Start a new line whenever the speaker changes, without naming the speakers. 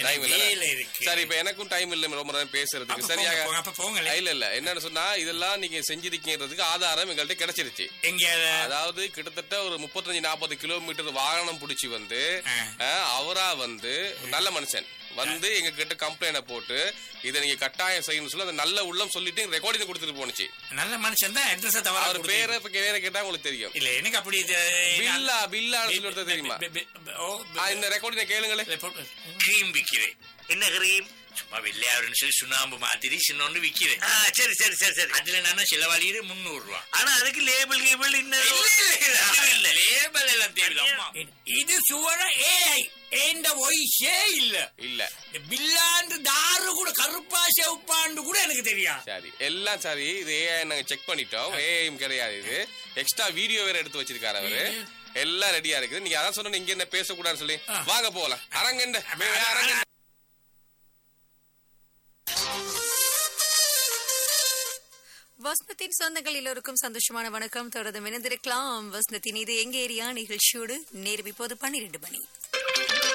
Time
வேலை
இல்ல
இருக்கு.
சரி இப்ப எனக்கும் டைம் இல்ல ரொம்ப நேரம் பேசுறதுக்கு
அப்ப
சரியாக
போங்க, அப்ப போங்களே.
இல்ல இல்ல என்னன்னு சொன்னா இதெல்லாம் நீங்க செஞ்சிருக்கீங்கிறதுக்கு ஆதாரம் எங்கள்ட்ட கிடைச்சிருச்சு
எங்க
அதாவது கிட்டத்தட்ட ஒரு முப்பத்தஞ்சு நாற்பது கிலோமீட்டர் வாகனம் பிடிச்சி வந்து
ஆ.
அஹ், அவரா வந்து நல்ல மனுஷன் வந்து எங்க கிட்ட கம்ப்ளைண்ட போட்டு இதை நீங்க கட்டாயம் செய்யணும்னு சொல்லி அந்த நல்ல உள்ளம் சொல்லிட்டு ரெக்கார்டிங் கொடுத்துட்டு போனுச்சு
நல்ல மனுஷன் தான் அட்ரஸ் தவறா
அவர்
கொடுத்தீங்க.
பேரை இப்ப வேற கேட்டா உங்களுக்கு தெரியும்
இல்ல எனக்கு அப்படி இது-
பில்லா பில்லான்னு சொல்லி ஒருத்தர் தெரியுமா
பி- பி- பி- ஓ, பி-
ஆ, இந்த ரெக்கார்டிங் கேளுங்களே
கிரீம் விக்கிறேன் என்ன கிரீம் சும்மா வெள்ளையாருன்னு சொல்லி சுண்ணாம்பு மாதிரி சின்னொன்னு விக்கிறேன் சரி சரி சரி சரி அதுல நான் செலவாளியிரு முந்நூறு ரூபா
ஆனா அதுக்கு லேபிள் கேபிள்
இல்ல லேபல் எல்லாம் தேவையில்ல அம்மா. இது சுவர ஏஐ ஏண்ட ஒய்ஸே இல்ல
இல்ல
இந்த பில்லாண்டு தாரு கூட கருப்பா செவப்பாண்டு கூட எனக்கு தெரியா
சரி எல்லாம் சரி இது ஏஐ நாங்க செக் பண்ணிட்டோம் ஏஐம் கிடையாது இது எக்ஸ்ட்ரா வீடியோ வேற எடுத்து வச்சிருக்காரு அவரு எல்லாம் ரெடியா இருக்குது நீங்க அதான் சொன்ன இங்க என்ன பேசக்கூடாதுன்னு சொல்லி வாங்க போகலாம் அரங்கண்ட அரங்கண்ட
வசந்தத்தின் சொந்தங்கள் எல்லோருக்கும் சந்தோஷமான வணக்கம் தொடர்ந்து இணைந்திருக்கலாம் வசந்தத்தின் இது எங்க ஏரியா நிகழ்ச்சியோடு நேரம் இப்போது பன்னிரண்டு மணி